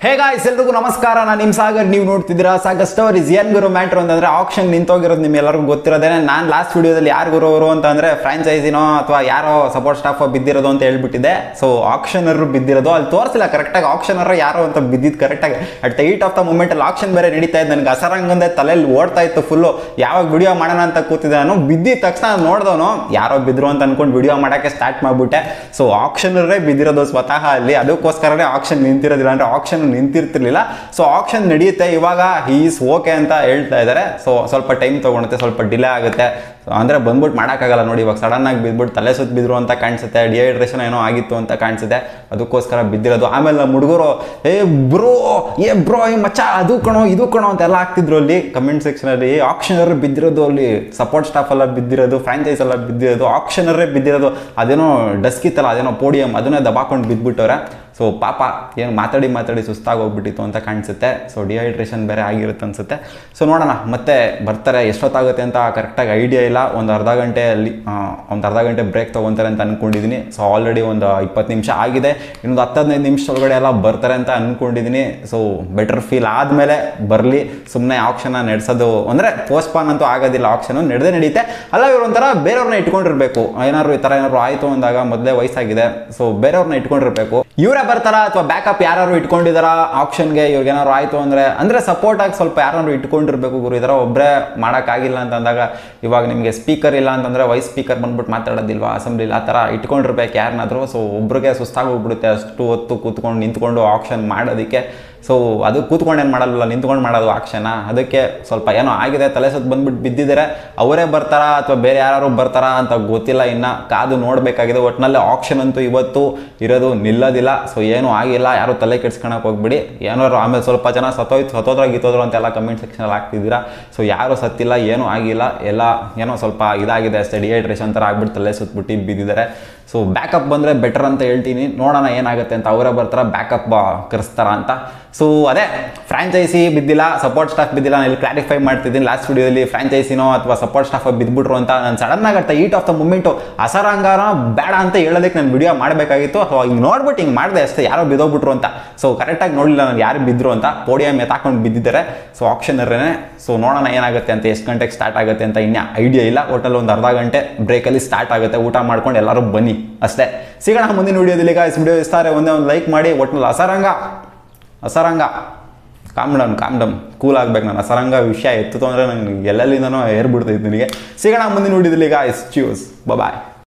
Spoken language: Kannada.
ಹೇ ಗಾಯ್ಸ್ ಎಲ್ರಿಗೂ ನಮಸ್ಕಾರ ನಾನು ನಿಮ್ ಸಾಗರ್ ನೀವು ನೋಡ್ತಿದ್ದೀರಾ ಸಾಗರ್ ಸ್ಟೋರೀಸ್ ಏನ್ ಗುರು ಮ್ಯಾಟ್ರ್ ಅಂತಂದ್ರೆ ಆಕ್ಷನ್ ನಿಂತೋಗಿರೋದು ನಿಮ್ಗೆಲ್ಲರಿಗೂ ಗೊತ್ತಿರೋದೇನೆ ನಾನು ಲಾಸ್ಟ್ ವಿಡಿಯೋದಲ್ಲಿ ಯಾರು ಗುರು ಅವರು ಅಂತಂದ್ರೆ ಫ್ರಾಂಚೈಸಿನೋ ಅಥವಾ ಯಾರೋ ಸಪೋರ್ಟ್ ಸ್ಟಾಫ್ ಬಿದ್ದಿರೋದು ಅಂತ ಹೇಳ್ಬಿಟ್ಟಿದ್ದೆ ಸೊ ಆಕ್ಷನರ್ ಬಿದ್ದಿರೋದು ಅಲ್ಲಿ ತೋರಿಸಿಲ್ಲ ಕರೆಕ್ಟಾಗಿ ಆಕ್ಷನರ್ ಯಾರೋ ಅಂತ ಬಿದ್ದಿದ್ದು ಕರೆಕ್ಟಾಗಿ at the heat of the moment ಅಲ್ಲಿ ಆಕ್ಷನ್ ಬೇರೆ ನಡೀತಾ ಇದ್ದು ನನಗೆ ಅಸರಂಗಂದೆ ತಲೆಯಲ್ಲಿ ಓಡ್ತಾ ಇತ್ತು ಫುಲ್ಲು ಯಾವಾಗ ವಿಡಿಯೋ ಮಾಡೋಣ ಅಂತ ಕೂತಿದ್ದೆ ನಾನು ಬಿದ್ದಿದ ತಕ್ಷಣ ನೋಡ್ದವನು ಯಾರೋ ಬಿದ್ರು ಅಂತ ಅನ್ಕೊಂಡು ವಿಡಿಯೋ ಮಾಡೋಕ್ಕೆ ಸ್ಟಾರ್ಟ್ ಮಾಡ್ಬಿಟ್ಟೆ ಸೊ ಆಕ್ಷನರೇ ಬಿದ್ದಿರೋದು ಸ್ವತಃ ಅಲ್ಲಿ ಅದಕ್ಕೋಸ್ಕರನೇ ಆಕ್ಷನ್ ನಿಂತಿರೋದಿಲ್ಲ ಅಂದ್ರೆ ಆಕ್ಷನ್ ನಿಂತಿರ್ತಿರ್ಲಿಲ್ಲ ಸೊ ಆಕ್ಷನ್ ನಡೆಯುತ್ತೆ ಇವಾಗ ಈಸ್ ಓಕೆ ಅಂತ ಹೇಳ್ತಾ ಇದ್ದಾರೆ ಸೊ ಸ್ವಲ್ಪ ಟೈಮ್ ತೊಗೊಳುತ್ತೆ ಸ್ವಲ್ಪ ಡಿಲೇ ಆಗುತ್ತೆ So, ಅಂದ್ರೆ ಬಂದ್ಬಿಟ್ಟು ಮಾಡೋಕ್ಕಾಗಲ್ಲ ನೋಡಿ ಇವಾಗ ಸಡನ್ ಆಗಿ ಬಿದ್ಬಿಟ್ಟು ತಲೆ ಸುತ್ತ ಬಿದ್ರು ಅಂತ ಕಾಣಿಸುತ್ತೆ ಡಿಹೈಡ್ರೇಷನ್ ಏನೋ ಆಗಿತ್ತು ಅಂತ ಕಾಣಿಸುತ್ತೆ ಅದಕ್ಕೋಸ್ಕರ ಬಿದ್ದಿರೋದು ಆಮೇಲೆ ನಮ್ಮ ಹುಡುಗರು ಏ ಬ್ರೋ ಏ ಬ್ರೋ ಏ ಮಚ್ಚ ಅದು ಕಣೋ ಇದು ಕಣೋ ಅಂತೆಲ್ಲ ಆಗ್ತಿದ್ರು ಅಲ್ಲಿ ಕಮೆಂಟ್ ಸೆಕ್ಷನಲ್ಲಿ ಆಕ್ಷನರ್ ಬಿದ್ದಿರೋದು ಅಲ್ಲಿ ಸಪೋರ್ಟ್ ಸ್ಟಾಫ್ ಎಲ್ಲ ಬಿದ್ದಿರೋದು ಫ್ರಾಂಚೈಸ್ ಎಲ್ಲ ಬಿದ್ದಿರೋದು ಆಕ್ಷನರೇ ಬಿದ್ದಿರೋದು ಅದೇನೋ ಡಸ್ಕ್ ಇತ್ತಲ್ಲ ಅದೇನೋ ಪೋಡಿಯಂ ಅದನ್ನೇ ದಬಾಕೊಂಡು ಬಿದ್ದುಬಿಟ್ಟವ್ರೆ ಸೊ ಪಾಪ ಏನು ಮಾತಾಡಿ ಮಾತಾಡಿ ಸುಸ್ತಾಗಿ ಹೋಗ್ಬಿಟ್ಟಿತ್ತು ಅಂತ ಕಾಣಿಸುತ್ತೆ ಸೊ ಡಿಹೈಡ್ರೇಷನ್ ಬೇರೆ ಆಗಿರುತ್ತೆ ಅನ್ಸುತ್ತೆ ಸೊ ನೋಡೋಣ ಮತ್ತೆ ಬರ್ತಾರೆ ಎಷ್ಟೊತ್ತಾಗುತ್ತೆ ಅಂತ ಕರೆಕ್ಟಾಗಿ ಐಡಿಯಾ ಇಲ್ಲ ಒಂದು ಅರ್ಧ ಗಂಟೆ ಅಲ್ಲಿ ಒಂದು ಅರ್ಧ ಗಂಟೆ ಬ್ರೇಕ್ ತೊಗೊತಾರೆ ಅಂತ ಅಂದ್ಕೊಂಡಿದ್ದೀನಿ ಸೊ ಆಲ್ರೆಡಿ ಒಂದು ಇಪ್ಪತ್ತು ನಿಮಿಷ ಆಗಿದೆ ಇನ್ನೊಂದು ಹತ್ತು ಹದಿನೈದು ನಿಮಿಷ ಒಳಗಡೆ ಎಲ್ಲ ಬರ್ತಾರೆ ಅಂತ ಅಂದ್ಕೊಂಡಿದ್ದೀನಿ ಸೊ ಬೆಟರ್ ಫೀಲ್ ಆದಮೇಲೆ ಬರಲಿ ಸುಮ್ಮನೆ ಆಪ್ಷನ್ನ ನಡೆಸೋದು ಅಂದರೆ ಪೋಸ್ಟ್ಪಾನ್ ಅಂತೂ ಆಗೋದಿಲ್ಲ ಆಪ್ಷನ್ ನಡೆದೇ ನಡೀತೆ ಅಲ್ಲ ಇವ್ರು ಒಂಥರ ಬೇರೆಯವ್ರನ್ನ ಇಟ್ಕೊಂಡಿರ್ಬೇಕು ಏನಾದ್ರು ಈ ಥರ ಏನಾದ್ರು ಆಯಿತು ಅಂದಾಗ ಮೊದಲೇ ವಯಸ್ಸಾಗಿದೆ ಸೊ ಬೇರೆಯವ್ರನ್ನ ಇಟ್ಕೊಂಡಿರ್ಬೇಕು ಇವರೇ ಬರ್ತಾರಾ ಅಥವಾ ಬ್ಯಾಕಪ್ ಯಾರು ಇಟ್ಕೊಂಡಿದಾರ ಆಪ್ಷನ್ಗೆ ಇವ್ರಿಗೆ ಏನಾದ್ರು ಆಯಿತು ಅಂದರೆ ಅಂದರೆ ಸಪೋರ್ಟ್ ಆಗಿ ಸ್ವಲ್ಪ ಯಾರು ಇಟ್ಕೊಂಡಿರ್ಬೇಕು ಗುರು ಈ ಥರ ಒಬ್ಬರೇ ಮಾಡೋಕ್ಕಾಗಿಲ್ಲ ಅಂತಂದಾಗ ಇವಾಗ ನಿಮಗೆ ಸ್ಪೀಕರ್ ಇಲ್ಲ ಅಂತಂದರೆ ವೈಸ್ ಸ್ಪೀಕರ್ ಬಂದ್ಬಿಟ್ಟು ಮಾತಾಡೋದಿಲ್ವಾ ಅಸೆಂಬ್ಲಿ ಆ ಥರ ಇಟ್ಕೊಂಡಿರ್ಬೇಕು ಯಾರನ್ನಾದ್ರೂ ಸೊ ಒಬ್ರಿಗೆ ಸುಸ್ತಾಗಿ ಹೋಗ್ಬಿಡುತ್ತೆ ಅಷ್ಟು ಹೊತ್ತು ಕೂತ್ಕೊಂಡು ನಿಂತ್ಕೊಂಡು ಆಪ್ಷನ್ ಮಾಡೋದಕ್ಕೆ ಸೊ ಅದು ಕೂತ್ಕೊಂಡು ಏನು ಮಾಡಲ್ಲ ನಿಂತ್ಕೊಂಡು ಮಾಡೋದು ಆಕ್ಷನ ಅದಕ್ಕೆ ಸ್ವಲ್ಪ ಏನೋ ಆಗಿದೆ ತಲೆ ಸುತ್ತ ಬಂದ್ಬಿಟ್ಟು ಬಿದ್ದಿದ್ದಾರೆ ಅವರೇ ಬರ್ತಾರಾ ಅಥವಾ ಬೇರೆ ಯಾರು ಬರ್ತಾರಾ ಅಂತ ಗೊತ್ತಿಲ್ಲ ಇನ್ನು ಕಾದು ನೋಡಬೇಕಾಗಿದೆ ಒಟ್ಟಿನಲ್ಲಿ ಆಕ್ಷನ್ ಅಂತೂ ಇವತ್ತು ಇರೋದು ನಿಲ್ಲೋದಿಲ್ಲ ಸೊ ಏನೂ ಆಗಿಲ್ಲ ಯಾರು ತಲೆ ಕೆಡ್ಸ್ಕೊಳಕ್ಕೆ ಹೋಗ್ಬಿಡಿ ಏನಾರು ಆಮೇಲೆ ಸ್ವಲ್ಪ ಜನ ಸತ್ತೋಯ್ತು ಸತ್ತೋದ್ರ ಗೀತೋದ್ರು ಅಂತೆಲ್ಲ ಕಮೆಂಟ್ ಸೆಕ್ಷನಲ್ಲಿ ಹಾಕ್ತಿದ್ದೀರಾ ಸೊ ಯಾರು ಸತ್ತಿಲ್ಲ ಏನೂ ಆಗಿಲ್ಲ ಎಲ್ಲ ಏನೋ ಸ್ವಲ್ಪ ಇದಾಗಿದೆ ಅಷ್ಟೇ ಡಿಹೈಡ್ರೇಷನ್ ಥರ ಆಗ್ಬಿಟ್ಟು ತಲೆ ಸುತ್ತಬಿಟ್ಟು ಬಿದ್ದಿದ್ದಾರೆ ಸೊ ಬ್ಯಾಕಪ್ ಬಂದರೆ ಬೆಟರ್ ಅಂತ ಹೇಳ್ತೀನಿ ನೋಡೋಣ ಏನಾಗುತ್ತೆ ಅಂತ ಅವರೇ ಬರ್ತಾರ ಬ್ಯಾಕಪ್ ಕರೆಸ್ತಾರ ಅಂತ ಸೊ ಅದೇ ಫ್ರಾಂಚೈಸಿ ಬಿದ್ದಿಲ್ಲ ಸಪೋರ್ಟ್ ಸ್ಟಾಫ್ ಬಿದ್ದಿಲ್ಲ ನಾನು ಇಲ್ಲಿ ಕ್ಲಾರಿಫೈ ಮಾಡ್ತಿದ್ದೀನಿ ಲಾಸ್ಟ್ ವಿಡಿಯೋದಲ್ಲಿ ಫ್ರಾಂಚೈಸಿನೋ ಅಥವಾ ಸಪೋರ್ಟ್ ಸ್ಟಾಫ್ ಬಿದ್ಬಿಟ್ರು ಅಂತ ನಾನು ಸಡನ್ ಆಗಿ ಅರ್ಥ ಈಟ್ ಆಫ್ ದ ಮೂಮೆಂಟು ಅಸರಂಗಾರ ಬೇಡ ಅಂತ ಹೇಳೋದಕ್ಕೆ ನಾನು ವಿಡಿಯೋ ಮಾಡಬೇಕಾಗಿತ್ತು ಅಥವಾ ಹಿಂಗೆ ನೋಡ್ಬಿಟ್ಟು ಹಿಂಗೆ ಮಾಡಿದೆ ಅಷ್ಟೇ ಯಾರೋ ಬಿದ್ದೋಗ್ಬಿಟ್ರು ಅಂತ ಸೊ ಕರೆಕ್ಟಾಗಿ ನೋಡಲಿಲ್ಲ ನಾನು ಯಾರು ಬಿದ್ದರು ಅಂತ ಪೋಡಿಯಂ ಎತ್ತಾಕೊಂಡು ಬಿದ್ದಿದ್ದಾರೆ ಸೊ ಆಪ್ಷನರೇ ಸೊ ನೋಡೋಣ ಏನಾಗುತ್ತೆ ಅಂತ ಎಷ್ಟು ಗಂಟೆಗೆ ಸ್ಟಾರ್ಟ್ ಆಗುತ್ತೆ ಅಂತ ಇನ್ನೂ ಐಡಿಯಾ ಇಲ್ಲ ಒಟ್ಟಲ್ಲಿ ಒಂದು ಅರ್ಧ ಗಂಟೆ ಬ್ರೇಕಲ್ಲಿ ಸ್ಟಾರ್ಟ್ ಆಗುತ್ತೆ ಊಟ ಮಾಡ್ಕೊಂಡು ಎಲ್ಲರೂ ಬನ್ನಿ ಅಷ್ಟೇ ಸಿಗೋಣ ಮುಂದಿನ ವಿಡಿಯೋದಲ್ಲಿ ಈಗ ವಿಡಿಯೋ ಇಸ್ತಾರೆ ಒಂದೇ ಒಂದು ಲೈಕ್ ಮಾಡಿ ಒಟ್ಟಿನಲ್ಲಿ ಅಸರಂಗ ಅಸರಂಗ calm down calm down cool ಆಗ್ಬೇಕು ನಾನು ಅಸರಂಗ ವಿಷಯ ಎತ್ತು ಅಂದರೆ ನನಗೆ ಎಲ್ಲೆಲ್ಲಿಂದನೋ ಏರ್ಬಿಡ್ತೈತೆ ನನಗೆ ಸಿಗೋಣ ಮುಂದಿನ ವಿಡಿಯೋದಲ್ಲಿ ಈಗ ಎಸ್ ಚ್ಯೂಸ್ ಬಾಯ್